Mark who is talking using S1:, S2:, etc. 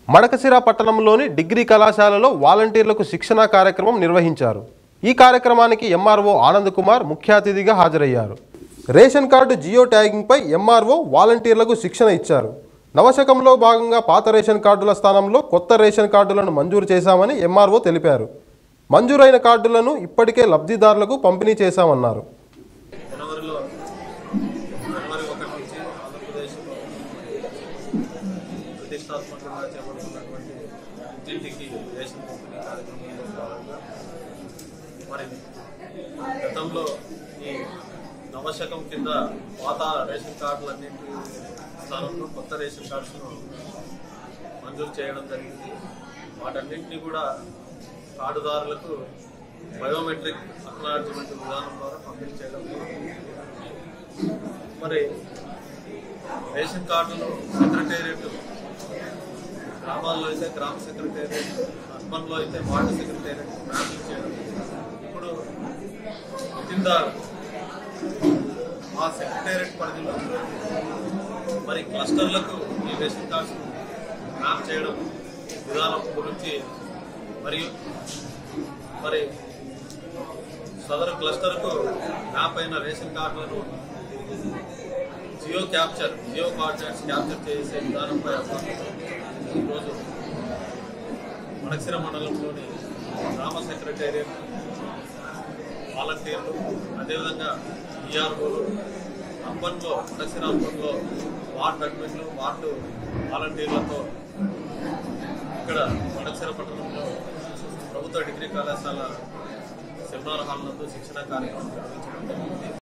S1: మడకసిర పట్టణంలోని డిగ్రీ కళాశాలలో వాలంటీర్లకు శిక్షణా కార్యక్రమం నిర్వహించారు ఈ కార్యక్రమానికి ఎంఆర్ఓ ఆనంద్ కుమార్ ముఖ్య అతిథిగా హాజరయ్యారు రేషన్ కార్డు జియో ట్యాగింగ్పై ఎంఆర్ఓ వాలంటీర్లకు శిక్షణ ఇచ్చారు నవశకంలో భాగంగా పాత రేషన్ కార్డుల స్థానంలో కొత్త రేషన్ కార్డులను మంజూరు చేశామని ఎంఆర్ఓ తెలిపారు మంజూరైన కార్డులను ఇప్పటికే లబ్ధిదారులకు పంపిణీ చేశామన్నారు
S2: జనవరిలో జనవరి ఒకటి నుంచి ఆంధ్రప్రదేశ్లో ప్రతిష్టాత్మకంగా చేపడుతున్నటువంటి ఇంటింటికి రేషన్ పంపిణీ కార్యక్రమంలో భాగంగా మరి గతంలో ఈ నవశకం కింద పాత రేషన్ కార్డులన్నింటి స్థానంలో కొత్త రేషన్ కార్డ్స్ను మంజూరు చేయడం జరిగింది వాటన్నింటినీ కూడా కార్డుదారులకు బయోమెట్రిక్ అక్నాలజ్మెంట్ విధానం ద్వారా పంపిణీ చేయడం జరిగింది. మరి రేషన్ కార్డులు సెక్రటేరియట్ గ్రామాల్లో అయితే గ్రామ సెక్రటేరియట్ అర్బన్లో అయితే వార్డు సెక్రటేరియట్ మ్యాపింగ్ చేయడం ఇప్పుడు విత్ ద ఆ సెక్రటేరియట్ పరిధిలో మరి క్లస్టర్లకు ఈ రేషన్ కార్డ్స్ మ్యాప్ చేయడం విధానం గురించి మరియు మరి సదరు క్లస్టర్కు మ్యాప్ అయిన రేషన్ కార్డులను geo capture geo coordinates capture చేసే విధానంపై అవగాహన ఈరోజు మడక్సిర మండలంలోని గ్రామ సెక్రటేరియట్ వాలంటీర్లు అదేవిధంగా ఈఆర్ఓలు అర్బన్లో మడక్సిర అర్బన్లో వార్డు అడ్మిన్లు వార్డు వాలంటీర్లతో ఇక్కడ మడక్సిర పట్టణంలో ప్రభుత్వ డిగ్రీ కళాశాల సెమినార్ హాల్ నందు శిక్షణ కార్యక్రమం నిర్వహించడం జరిగింది